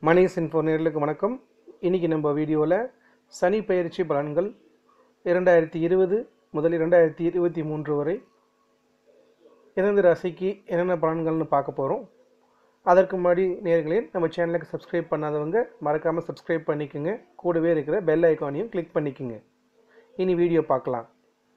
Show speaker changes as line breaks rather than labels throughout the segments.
Mani's info நேர்களுக்கு வணக்கம் இன்றைக்கி நம்ம வீடியோவில் சனி பயிற்சி பலன்கள் இரண்டாயிரத்தி இருபது முதல் இரண்டாயிரத்தி இருபத்தி மூன்று வரை எந்தெந்த ராசிக்கு என்னென்ன பலன்கள்னு பார்க்க போகிறோம் அதற்கு முன்னாடி நேர்களே நம்ம சேனலுக்கு சப்ஸ்கிரைப் பண்ணாதவங்க மறக்காமல் சப்ஸ்கிரைப் பண்ணிக்கோங்க கூடவே இருக்கிற பெல் ஐக்கானையும் கிளிக் பண்ணிக்கோங்க இனி வீடியோ பார்க்கலாம்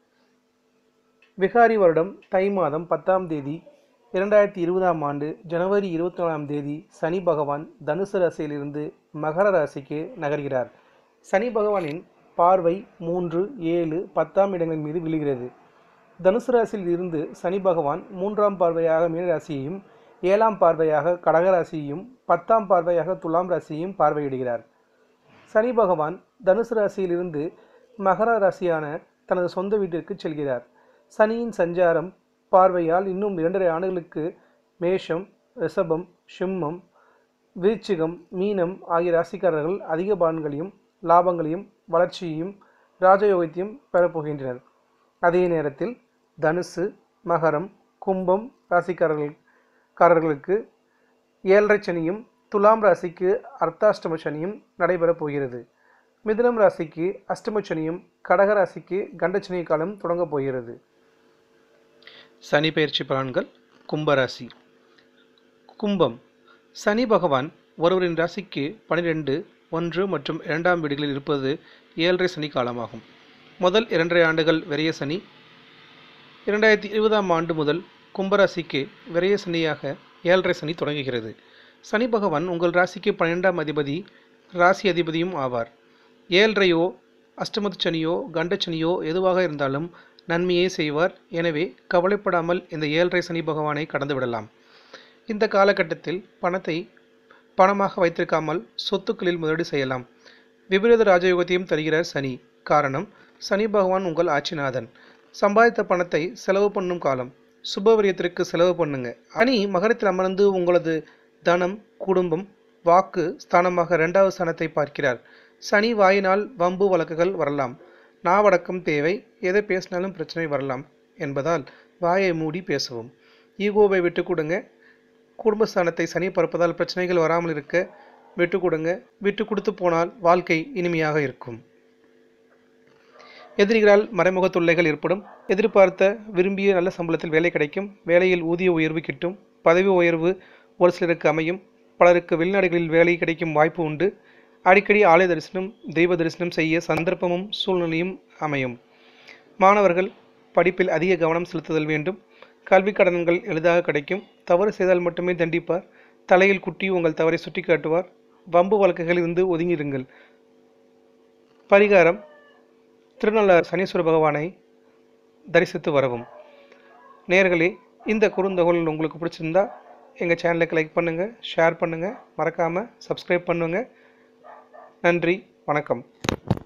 விகாரி வருடம் தை மாதம் பத்தாம் தேதி இரண்டாயிரத்தி இருபதாம் ஆண்டு ஜனவரி இருபத்தி நாலாம் தேதி சனி பகவான் தனுசு ராசியிலிருந்து மகர ராசிக்கு நகர்கிறார் சனி பகவானின் பார்வை மூன்று ஏழு பத்தாம் இடங்களின் மீது விழுகிறது தனுசு ராசியில் இருந்து சனி பகவான் மூன்றாம் பார்வையாக மீன ராசியையும் ஏழாம் பார்வையாக கடக ராசியையும் பத்தாம் பார்வையாக துலாம் ராசியையும் பார்வையிடுகிறார் சனி பகவான் தனுசு ராசியிலிருந்து மகர ராசியான தனது சொந்த வீட்டிற்கு செல்கிறார் சனியின் சஞ்சாரம் பார்வையால் இன்னும் இரண்டரை ஆண்டுகளுக்கு மேஷம் ரிஷபம் சிம்மம் விருச்சிகம் மீனம் ஆகிய ராசிக்காரர்கள் அதிக பலன்களையும் லாபங்களையும் வளர்ச்சியையும் ராஜயோகத்தையும் பெறப்போகின்றனர் அதே நேரத்தில் தனுசு மகரம் கும்பம் ராசிக்காரர்கள் காரர்களுக்கு ஏழரை சனியும் துலாம் ராசிக்கு அர்த்தாஷ்டம சனியும் நடைபெறப் போகிறது மிதுனம் ராசிக்கு அஷ்டம சனியும் கடக ராசிக்கு கண்டச்சனி காலம் தொடங்கப் போகிறது சனி பயிற்சி பலன்கள் கும்பராசி கும்பம் சனி பகவான் ஒருவரின் ராசிக்கு பனிரெண்டு ஒன்று மற்றும் இரண்டாம் வீடுகளில் இருப்பது ஏழரை சனி காலமாகும் முதல் இரண்டரை ஆண்டுகள் விரைய சனி இரண்டாயிரத்தி இருபதாம் ஆண்டு முதல் கும்பராசிக்கு விரைய சனியாக ஏழரை சனி தொடங்குகிறது சனி பகவான் உங்கள் ராசிக்கு பன்னிரெண்டாம் அதிபதி ராசி அதிபதியும் ஆவார் ஏழரையோ அஷ்டமத்து சனியோ கண்டச்சனியோ எதுவாக இருந்தாலும் நன்மையே செய்வார் எனவே கவலைப்படாமல் இந்த ஏழரை சனி பகவானை கடந்து விடலாம் இந்த காலகட்டத்தில் பணத்தை பணமாக வைத்திருக்காமல் சொத்துக்களில் முதலீடு செய்யலாம் விபரீத ராஜயோகத்தையும் தருகிறார் சனி காரணம் சனி பகவான் உங்கள் ஆட்சிநாதன் சம்பாதித்த பணத்தை செலவு பண்ணும் காலம் சுபவிரியத்திற்கு செலவு பண்ணுங்க அணி மகரத்தில் அமர்ந்து உங்களது தனம் குடும்பம் வாக்கு ஸ்தானமாக இரண்டாவது ஸ்தானத்தை பார்க்கிறார் சனி வாயினால் வம்பு வழக்குகள் வரலாம் நாவடக்கம் தேவை எதை பேசினாலும் பிரச்சனை வரலாம் என்பதால் வாயை மூடி பேசவும் ஈகோவை விட்டு கொடுங்க குடும்பஸ்தானத்தை சனி பரப்பதால் பிரச்சனைகள் வராமல் இருக்க விட்டு கொடுங்க விட்டு கொடுத்து போனால் வாழ்க்கை இனிமையாக இருக்கும் எதிரிகளால் மறைமுக தொல்லைகள் ஏற்படும் எதிர்பார்த்த விரும்பிய நல்ல சம்பளத்தில் வேலை கிடைக்கும் வேலையில் ஊதிய உயர்வு கிட்டும் பதவி உயர்வு ஒரு சிலருக்கு அமையும் பலருக்கு வெளிநாடுகளில் வேலை கிடைக்கும் வாய்ப்பு உண்டு அடிக்கடி ஆலய தரிசனம் தெய்வ தரிசனம் செய்ய சந்தர்ப்பமும் சூழ்நிலையும் அமையும் மாணவர்கள் படிப்பில் அதிக கவனம் செலுத்துதல் வேண்டும் கல்வி கடன்கள் எளிதாக கிடைக்கும் தவறு செய்தால் மட்டுமே தண்டிப்பார் தலையில் குட்டி உங்கள் தவறை சுட்டி காட்டுவார் வம்பு வழக்குகளில் இருந்து ஒதுங்கிடுங்கள் பரிகாரம் திருநள்ளார் சனீஸ்வர பகவானை தரிசித்து வரவும் நேர்களே இந்த குறுந்தகவல் உங்களுக்கு பிடிச்சிருந்தா எங்கள் சேனலுக்கு லைக் பண்ணுங்கள் ஷேர் பண்ணுங்கள் மறக்காமல் சப்ஸ்கிரைப் பண்ணுங்கள் நன்றி வணக்கம்